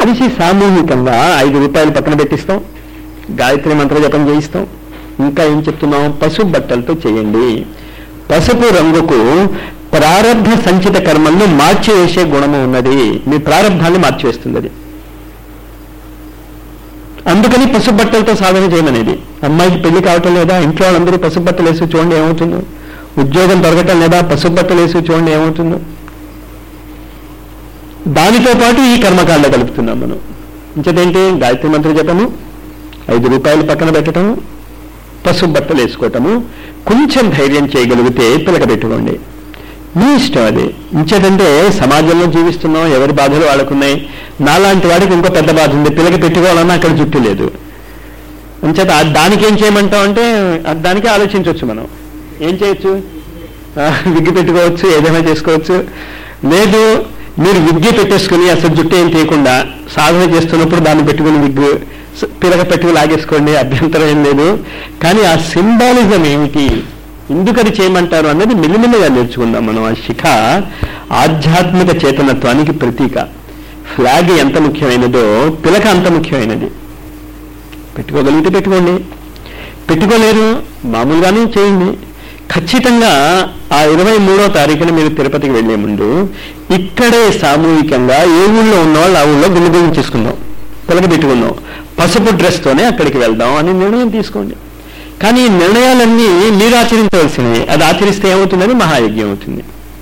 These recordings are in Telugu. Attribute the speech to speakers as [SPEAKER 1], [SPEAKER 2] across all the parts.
[SPEAKER 1] కలిసి సామూహికంగా ఐదు రూపాయలు పక్కన పెట్టిస్తాం గాయత్రి మంత్ర జపం చేయిస్తాం ఇంకా ఏం చెప్తున్నాం పసుపు బట్టలతో చేయండి పసుపు రంగుకు ప్రారంభ సంచిత కర్మల్ని మార్చివేసే గుణము ఉన్నది మీ ప్రారంభాన్ని మార్చివేస్తుంది అది అందుకని పసుపు బట్టలతో సాధన చేయమనేది అమ్మాయికి పెళ్లి కావటం లేదా ఇంట్లో వాళ్ళందరూ పసుపు బట్టలు వేసి చూడండి ఏమవుతుందో ఉద్యోగం దొరకటం లేదా పసుపు బట్టలు వేసి చూడండి ఏమవుతుందో దానితో పాటు ఈ కర్మకాండ కలుపుతున్నాం మనం ఇంకేంటి గాయత్రి మంత్ర జపము ఐదు రూపాయలు పక్కన పెట్టడము పసుపు బట్టలు వేసుకోవటము కొంచెం ధైర్యం చేయగలిగితే పిలక పెట్టుకోండి మీ ఇష్టం అది ఇంచేటంటే సమాజంలో జీవిస్తున్నాం ఎవరి బాధలు వాళ్ళకున్నాయి నాలాంటి వాడికి ఇంకో పెద్ద బాధ ఉంది పిల్లకి పెట్టుకోవాలన్నా అక్కడ జుట్టు లేదు అంచేత ఆ- దానికి ఏం చేయమంటాం అంటే ఆ దానికి ఆలోచించవచ్చు మనం ఏం చేయొచ్చు ఆ, విగ్గి పెట్టుకోవచ్చు ఏదైనా చేసుకోవచ్చు లేదు మీరు విగ్గి పెట్టేసుకుని అసలు జుట్టు ఏం తీయకుండా సాధన చేస్తున్నప్పుడు దాన్ని పెట్టుకుని విగ్గు స- పిలక పెట్టుకు లాగేసుకోండి అభ్యంతరం ఏం లేదు కానీ ఆ సింబాలిజం ఏమిటి ఎందుకు అది చేయమంటారు అన్నది మెల్లిమెల్లిగా నేర్చుకుందాం మనం ఆ శిఖ ఆధ్యాత్మిక చేతనత్వానికి ప్రతీక ఫ్లాగ్ ఎంత ముఖ్యమైనదో పిలక అంత ముఖ్యమైనది పెట్టుకోగలిగితే పెట్టుకోండి పెట్టుకోలేరు మామూలుగానే చేయండి ఖచ్చితంగా ఆ ఇరవై మూడో తారీఖున మీరు తిరుపతికి వెళ్లే ముందు ఇక్కడే సామూహికంగా ఏ ఊళ్ళో ఉన్నవాళ్ళు ఆ ఊళ్ళో గుండె చేసుకుందాం పిలక పెట్టుకుందాం పసుపు డ్రెస్తోనే అక్కడికి వెళ్దాం అని నిర్ణయం తీసుకోండి కానీ ఈ నిర్ణయాలన్నీ మీరు ఆచరించవలసినవి అది ఆచరిస్తే ఏమవుతుందని మహాయజ్ఞం అవుతుంది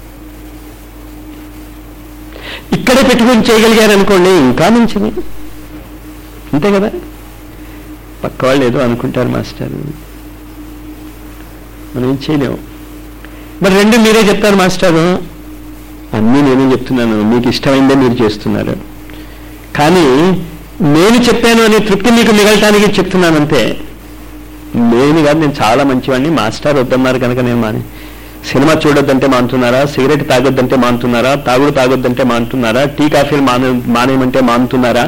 [SPEAKER 1] ఇక్కడే పెట్టుకుని చేయగలిగారనుకోండి ఇంకా మంచిది అంతే కదా పక్క వాళ్ళు ఏదో అనుకుంటారు మాస్టర్ మనం ఏం చేయలేము మరి రెండు మీరే చెప్తారు మాస్టారు అన్నీ నేనే చెప్తున్నాను మీకు ఇష్టమైందే మీరు చేస్తున్నారు కానీ నేను చెప్పాను అనే తృప్తి మీకు మిగలటానికి చెప్తున్నాను అంతే నేను కాదు నేను చాలా మంచివాడిని మాస్టర్ వద్దన్నారు కనుక నేను మాని సినిమా చూడొద్దంటే మానుతున్నారా సిగరెట్ తాగొద్దంటే మానుతున్నారా తాగుడు తాగొద్దంటే మానుతున్నారా టీ కాఫీలు మానే మానేయమంటే మానుతున్నారా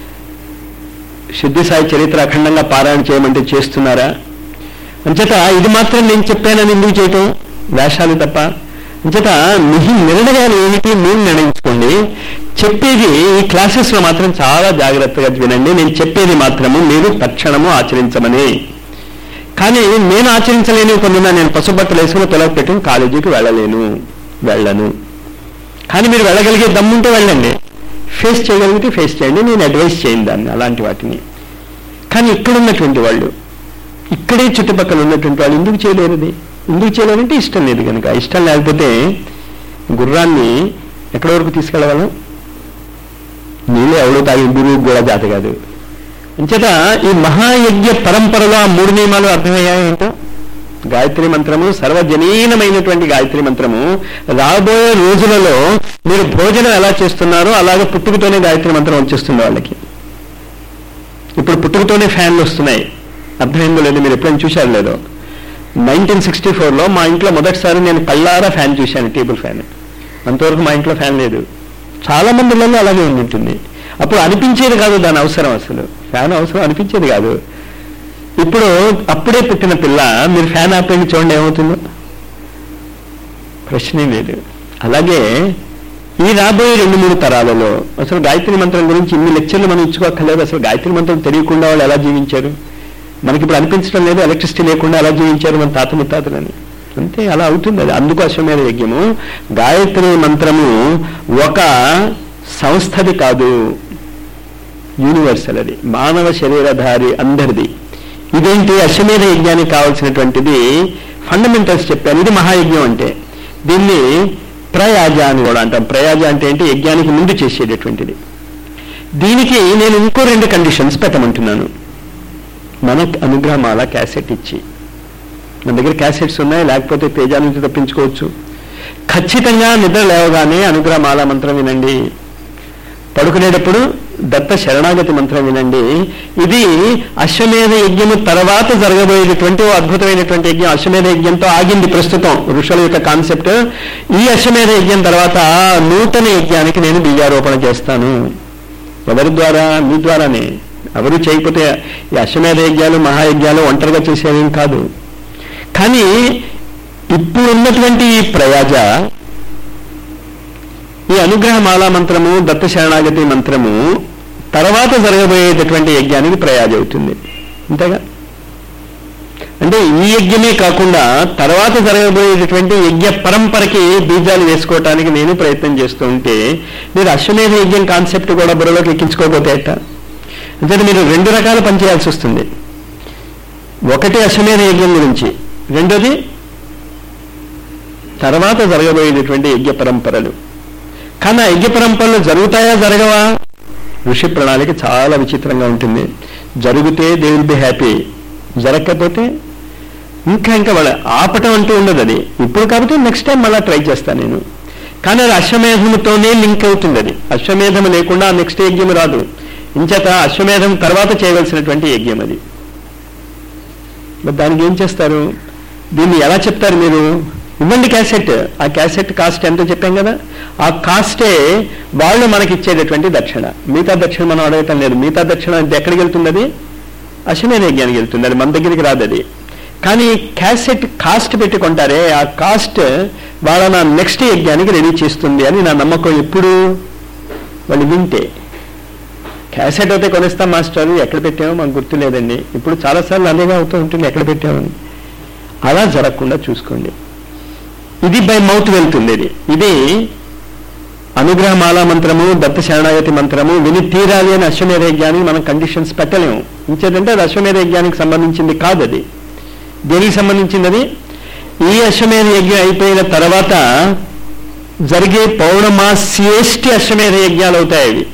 [SPEAKER 1] సిద్ధి సాయి చరిత్ర అఖండంగా పారాయణ చేయమంటే చేస్తున్నారా అంచేత ఇది మాత్రం నేను చెప్పానని ఎందుకు చేయటం వేషాలు తప్ప అంచేత మీ నిర్ణయాలు ఏమిటి మీరు నిర్ణయించుకోండి చెప్పేది ఈ క్లాసెస్ లో మాత్రం చాలా జాగ్రత్తగా వినండి నేను చెప్పేది మాత్రము మీరు తక్షణము ఆచరించమని కానీ నేను ఆచరించలేని కొన్ని నేను పసుబట్టలు వేసుకుని పిల్లలు పెట్టుకుని కాలేజీకి వెళ్ళలేను వెళ్ళను కానీ మీరు వెళ్ళగలిగే దమ్ముంటే వెళ్ళండి ఫేస్ చేయగలిగితే ఫేస్ చేయండి నేను అడ్వైస్ చేయండి దాన్ని అలాంటి వాటిని కానీ ఇక్కడ ఉన్నటువంటి వాళ్ళు ఇక్కడే చుట్టుపక్కల ఉన్నటువంటి వాళ్ళు ఎందుకు చేయలేరుది ఎందుకు చేయలేరంటే ఇష్టం లేదు కనుక ఇష్టం లేకపోతే గుర్రాన్ని ఎక్కడి వరకు తీసుకెళ్ళగలం నీళ్ళు ఎవడో తాగి గురువు కూడా జాత కాదు అంచేత ఈ మహాయజ్ఞ పరంపరలో ఆ మూడు నియమాలు అర్థమయ్యాయేంటో గాయత్రి మంత్రము సర్వజనీనమైనటువంటి గాయత్రి మంత్రము రాబోయే రోజులలో మీరు భోజనం ఎలా చేస్తున్నారో అలాగే పుట్టుకతోనే గాయత్రి మంత్రం వచ్చేస్తుంది వాళ్ళకి ఇప్పుడు పుట్టుకతోనే ఫ్యాన్లు వస్తున్నాయి అర్థమైందో లేదు మీరు ఎప్పుడైనా చూశారు లేదో నైన్టీన్ సిక్స్టీ ఫోర్లో మా ఇంట్లో మొదటిసారి నేను కళ్ళారా ఫ్యాన్ చూశాను టేబుల్ ఫ్యాన్ అంతవరకు మా ఇంట్లో ఫ్యాన్ లేదు చాలా మందిలలో అలాగే ఉంటుంది అప్పుడు అనిపించేది కాదు దాని అవసరం అసలు ఫ్యాన్ అవసరం అనిపించేది కాదు ఇప్పుడు అప్పుడే పుట్టిన పిల్ల మీరు ఫ్యాన్ ఆపేయండి చూడండి ఏమవుతుందో ప్రశ్నే లేదు అలాగే ఈ రాబోయే రెండు మూడు తరాలలో అసలు గాయత్రి మంత్రం గురించి ఇన్ని లెక్చర్లు మనం ఇచ్చుకోక్కర్లేదు అసలు గాయత్రి మంత్రం తెలియకుండా వాళ్ళు ఎలా జీవించారు మనకి ఇప్పుడు అనిపించడం లేదు ఎలక్ట్రిసిటీ లేకుండా ఎలా జీవించారు మన తాత ముత్తాతలని అంతే అలా అవుతుంది అది అందుకు అశ్వమేధ యజ్ఞము గాయత్రి మంత్రము ఒక సంస్థది కాదు యూనివర్సల్ అది మానవ శరీరధారి అందరిది ఇదేంటి అశ్వమేధ యజ్ఞానికి కావాల్సినటువంటిది ఫండమెంటల్స్ చెప్పాను ఇది మహాయజ్ఞం అంటే దీన్ని ప్రయాజ అని కూడా అంటాం ప్రయాజ అంటే ఏంటి యజ్ఞానికి ముందు చేసేటటువంటిది దీనికి నేను ఇంకో రెండు కండిషన్స్ పెట్టమంటున్నాను మనకు అనుగ్రహమాల క్యాసెట్ ఇచ్చి మన దగ్గర క్యాసెట్స్ ఉన్నాయి లేకపోతే తేజా నుంచి తప్పించుకోవచ్చు ఖచ్చితంగా నిద్ర లేవగానే అనుగ్రహమాల మంత్రం వినండి పడుకునేటప్పుడు దత్త శరణాగతి మంత్రం వినండి ఇది అశ్వమేధ యజ్ఞము తర్వాత జరగబోయేటటువంటి ఓ అద్భుతమైనటువంటి యజ్ఞం అశ్వమేధ యజ్ఞంతో ఆగింది ప్రస్తుతం ఋషుల యొక్క కాన్సెప్ట్ ఈ అశ్వమేధ యజ్ఞం తర్వాత నూతన యజ్ఞానికి నేను బీజారోపణ చేస్తాను ఎవరి ద్వారా మీ ద్వారానే ఎవరు చేయకపోతే ఈ అశ్వమేధ యజ్ఞాలు మహాయజ్ఞాలు ఒంటరిగా చేసేవేం కాదు కానీ ఇప్పుడు ఉన్నటువంటి ఈ ప్రయాజ ఈ అనుగ్రహ మాలా మంత్రము దత్త శరణాగతి మంత్రము తర్వాత జరగబోయేటటువంటి యజ్ఞానికి ప్రయాజ అవుతుంది అంతేగా అంటే ఈ యజ్ఞమే కాకుండా తర్వాత జరగబోయేటటువంటి యజ్ఞ పరంపరకి బీజాలు వేసుకోవటానికి నేను ప్రయత్నం చేస్తూ ఉంటే మీరు అశ్వమేధ యజ్ఞం కాన్సెప్ట్ కూడా బుర్రలోకి ఎక్కించుకోకపోతే ఎట్ట అంటే మీరు రెండు రకాల పని చేయాల్సి వస్తుంది ఒకటి అశ్వమేధ యజ్ఞం గురించి రెండోది తర్వాత జరగబోయేటటువంటి యజ్ఞ పరంపరలు కానీ ఆ యజ్ఞ పరంపరలు జరుగుతాయా జరగవా ఋషి ప్రణాళిక చాలా విచిత్రంగా ఉంటుంది జరిగితే దే విల్ బి హ్యాపీ జరగకపోతే ఇంకా ఇంకా వాళ్ళ ఆపటం అంటూ ఉండదు అది ఇప్పుడు కాబట్టి నెక్స్ట్ టైం మళ్ళీ ట్రై చేస్తాను నేను కానీ అది అశ్వమేధముతోనే లింక్ అవుతుంది అది అశ్వమేధం లేకుండా నెక్స్ట్ యజ్ఞం రాదు ఇంచేత అశ్వమేధం తర్వాత చేయవలసినటువంటి యజ్ఞం అది మరి దానికి ఏం చేస్తారు దీన్ని ఎలా చెప్తారు మీరు ఇవ్వండి క్యాసెట్ ఆ క్యాసెట్ కాస్ట్ ఎంతో చెప్పాం కదా ఆ కాస్టే వాళ్ళు మనకి ఇచ్చేటటువంటి దక్షిణ మిగతా దక్షిణ మనం అడగటం లేదు మిగతా దక్షిణ అంటే ఎక్కడికి వెళ్తుంది అది అశ్వమేధ యజ్ఞానికి వెళ్తుంది అది మన దగ్గరికి రాదు అది కానీ క్యాసెట్ కాస్ట్ పెట్టి కొంటారే ఆ కాస్ట్ వాళ్ళ నా నెక్స్ట్ యజ్ఞానికి రెడీ చేస్తుంది అని నా నమ్మకం ఎప్పుడు వాళ్ళు వింటే క్యాసెట్ అయితే కొనిస్తాం మాస్టర్ ఎక్కడ పెట్టామో మాకు గుర్తు లేదండి ఇప్పుడు చాలాసార్లు అదేగా అవుతూ ఉంటుంది ఎక్కడ పెట్టామని అలా జరగకుండా చూసుకోండి ఇది బై మౌత్ వెళ్తుంది ఇది ఇది అనుగ్రహమాల మంత్రము దత్త శరణాగతి మంత్రము విని తీరాలి అని అశ్వమేధ యజ్ఞానికి మనం కండిషన్స్ పెట్టలేము ఇంకేదంటే అది అశ్వమేధ యజ్ఞానికి సంబంధించింది కాదు అది దేనికి సంబంధించింది అది ఈ అశ్వమేధ యజ్ఞం అయిపోయిన తర్వాత జరిగే పౌర్ణమాస్యేష్టి అశ్వమేధ యజ్ఞాలు అవుతాయి అవి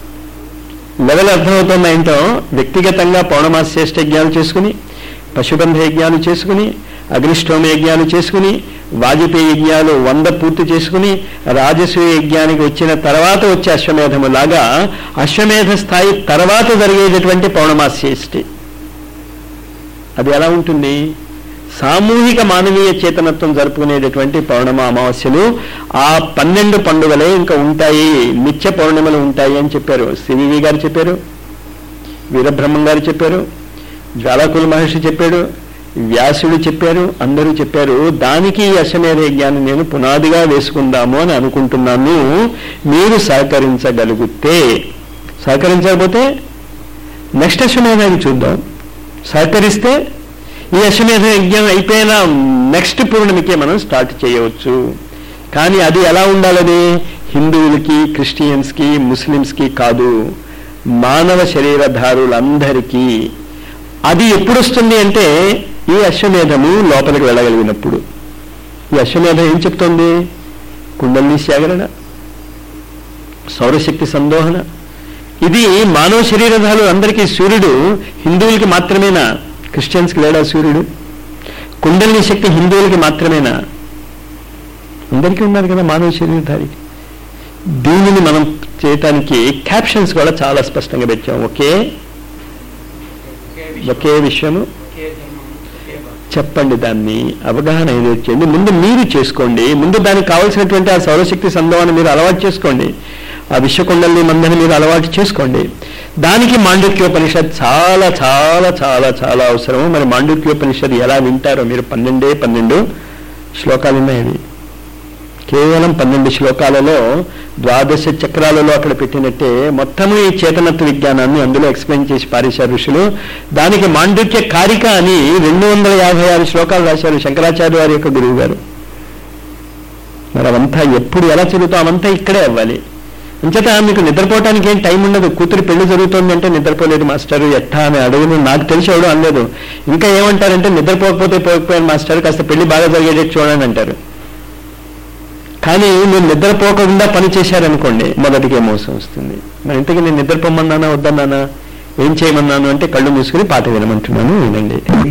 [SPEAKER 1] లెవెల్ అర్థమవుతుంది ఏంటో వ్యక్తిగతంగా పౌర్ణమాస్యేష్ట యజ్ఞాలు చేసుకుని పశుబంధ యజ్ఞాలు చేసుకుని అగ్నిష్టోమ యజ్ఞాలు చేసుకుని వాజపేయి యజ్ఞాలు వంద పూర్తి చేసుకుని రాజసూయ యజ్ఞానికి వచ్చిన తర్వాత వచ్చే అశ్వమేధము లాగా అశ్వమేధ స్థాయి తర్వాత జరిగేటటువంటి పౌర్ణమాస్యేష్టి అది ఎలా ఉంటుంది సామూహిక మానవీయ చేతనత్వం జరుపుకునేటటువంటి పౌర్ణమ అమావాస్యలు ఆ పన్నెండు పండుగలే ఇంకా ఉంటాయి నిత్య పౌర్ణిమలు ఉంటాయి అని చెప్పారు సివివి గారు చెప్పారు వీరబ్రహ్మం గారు చెప్పారు జ్వాలాకుల మహర్షి చెప్పాడు వ్యాసుడు చెప్పారు అందరూ చెప్పారు దానికి ఈ అశ్వమేధ యజ్ఞాన్ని నేను పునాదిగా వేసుకుందాము అని అనుకుంటున్నాను మీరు సహకరించగలిగితే సహకరించకపోతే నెక్స్ట్ అశ్వమేధాన్ని చూద్దాం సహకరిస్తే ఈ అశ్వమేధ యజ్ఞం అయిపోయిన నెక్స్ట్ పూర్ణిమకే మనం స్టార్ట్ చేయవచ్చు కానీ అది ఎలా ఉండాలని హిందువులకి క్రిస్టియన్స్కి ముస్లిమ్స్కి కాదు మానవ శరీరధారులందరికీ అది ఎప్పుడు వస్తుంది అంటే ఈ అశ్వమేధము లోపలికి వెళ్ళగలిగినప్పుడు ఈ అశ్వమేధం ఏం చెప్తోంది కుండలిని సేకరణ సౌరశక్తి సందోహన ఇది మానవ శరీరధారులు అందరికీ సూర్యుడు హిందువులకి మాత్రమేనా క్రిస్టియన్స్కి లేడా సూర్యుడు కుండలిని శక్తి హిందువులకి మాత్రమేనా అందరికీ ఉన్నారు కదా మానవ శరీరధారికి దీనిని మనం చేయటానికి క్యాప్షన్స్ కూడా చాలా స్పష్టంగా పెట్టాం ఒకే ఒకే విషయము చెప్పండి దాన్ని అవగాహన ఏదో చేయండి ముందు మీరు చేసుకోండి ముందు దానికి కావాల్సినటువంటి ఆ సౌరశక్తి సందోహాన్ని మీరు అలవాటు చేసుకోండి ఆ విశ్వకొండల్ని మందని మీరు అలవాటు చేసుకోండి దానికి మాండుక్యోపనిషత్ చాలా చాలా చాలా చాలా అవసరం మరి మాండుక్యోపనిషత్ ఎలా వింటారో మీరు పన్నెండే పన్నెండు శ్లోకాలు ఉన్నాయి అవి కేవలం పన్నెండు శ్లోకాలలో ద్వాదశ చక్రాలలో అక్కడ పెట్టినట్టే మొత్తము ఈ చేతనత్వ విజ్ఞానాన్ని అందులో ఎక్స్ప్లెయిన్ చేసి పారేశారు ఋషులు దానికి మాండుక్య కారిక అని రెండు వందల యాభై ఆరు శ్లోకాలు రాశారు శంకరాచార్య వారి యొక్క గురువు గారు మరి అవంతా ఎప్పుడు ఎలా చదువుతాం అవంతా ఇక్కడే అవ్వాలి అంచేత మీకు నిద్రపోవటానికి ఏం టైం ఉండదు కూతురు పెళ్లి జరుగుతోందంటే నిద్రపోలేదు మాస్టర్ ఎట్టా అని అడుగును నాకు తెలిసి అవడం అనలేదు ఇంకా ఏమంటారంటే నిద్రపోకపోతే పోకపోయాను మాస్టర్ కాస్త పెళ్లి బాగా జరిగేటట్టు చూడండి అంటారు కానీ మీరు నిద్రపోకుండా పని చేశారనుకోండి మొదటికే మోసం వస్తుంది మరి ఇంతకీ నేను నిద్రపోమన్నానా వద్దన్నానా ఏం చేయమన్నాను అంటే కళ్ళు మూసుకుని పాట వినమంటున్నాను వినండి